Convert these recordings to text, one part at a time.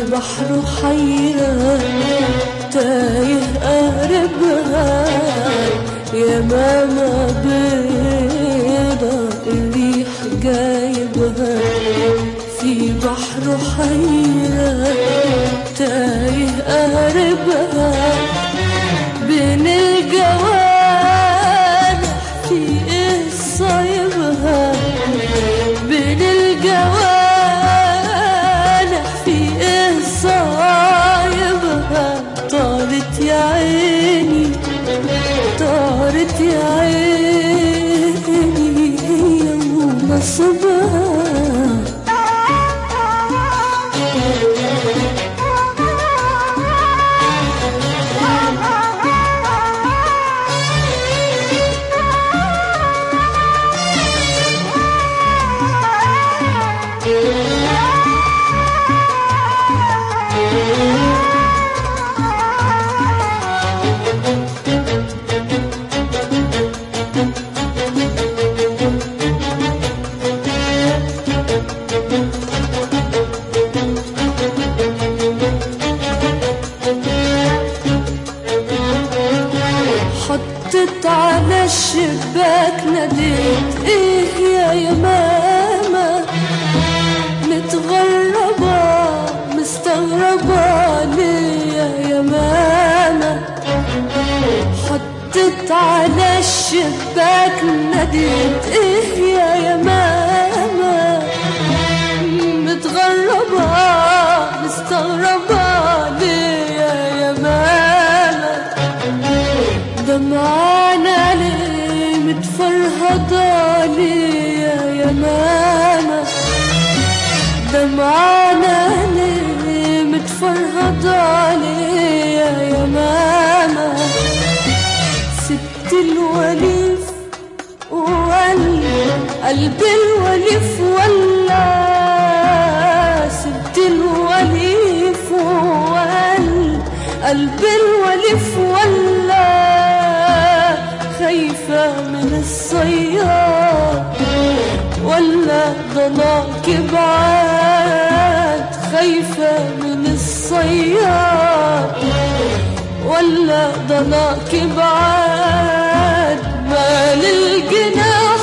بحر حيرة تايه قاربها يا ماما بيضة الريح جايبها في بحر حيرة تايه قاربها بين الجوانح في ايه صايبها بين الجوانح في ايه صايبها طارت يا عيني طارت يا عيني هي ونصبها حطت على الشباك ناديت ايه يا يا ماما متغربة مستغربة ليه يا يا ماما حطت على الشباك ناديت ايه يا يا ماما متغربة مستغربة ليه يا يا ماما دمعانا ليه متفرهدة ليه يا يا ماما دمعانا ليه متفرهدة ليه يا يا ماما سبت الوليف وقلب قلبي الوليف ولا سبت الوليف وقلب قلبي الوليف ولا خايفة من الصياد ولا ضناك بعاد خايفة من الصياد ولا ضناك بعاد مال الجناح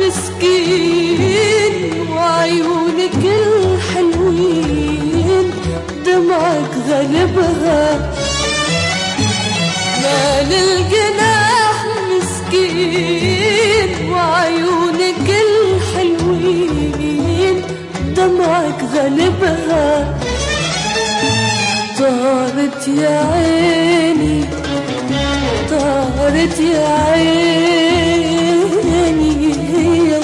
مسكين وعيونك الحلوين دمعك غالبها مال الجناح مسكين وعيونك الحلوين دمعك غالبها طارت يا عيني طارت يا عيني هي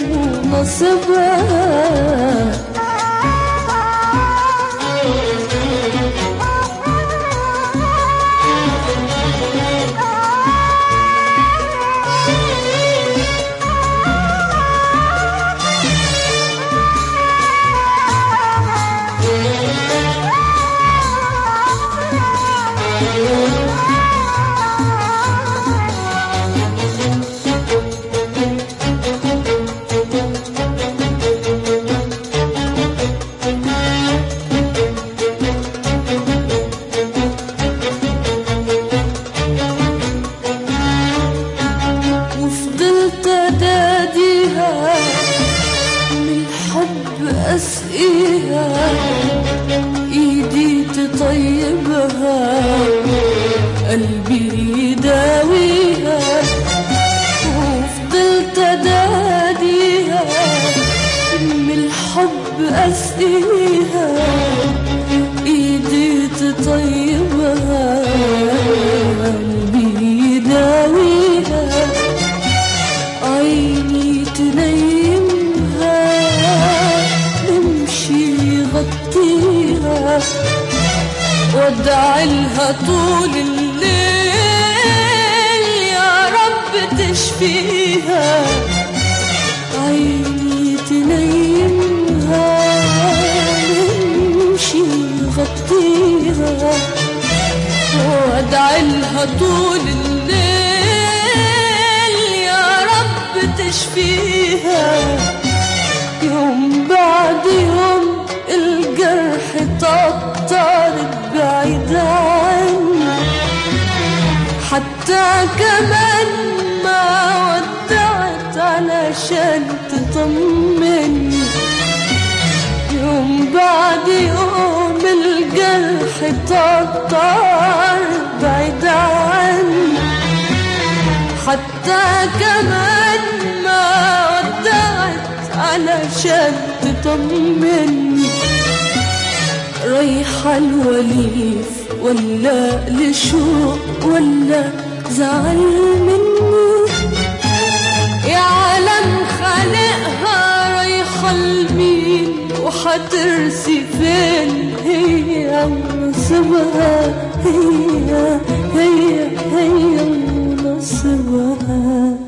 ونصبها وفضلت اناديها من الحب اسقيها ايدي تطيبها قلبي يداويها وفضلت اناديها من الحب اسقيها ايدي تطيبها قلبي يداويها عيني تنيمها نمشي غطيها وادعي لها طول الليل يا رب تشفيها عيني تنيمها نمشي غطيها وادعي لها طول الليل يا رب تشفيها يوم بعد يوم الجرح ططر حتى كمان ما ودعت علشان تطمني يوم بعد يوم الجرح طار بعيد عني حتى كمان ما ودعت علشان تطمني رايحة الوليف ولا لشوق ولا زعل مني يا عالم خالقها رايحة لمين وحترسي فين هي ونصيبها هي هي هي ونصيبها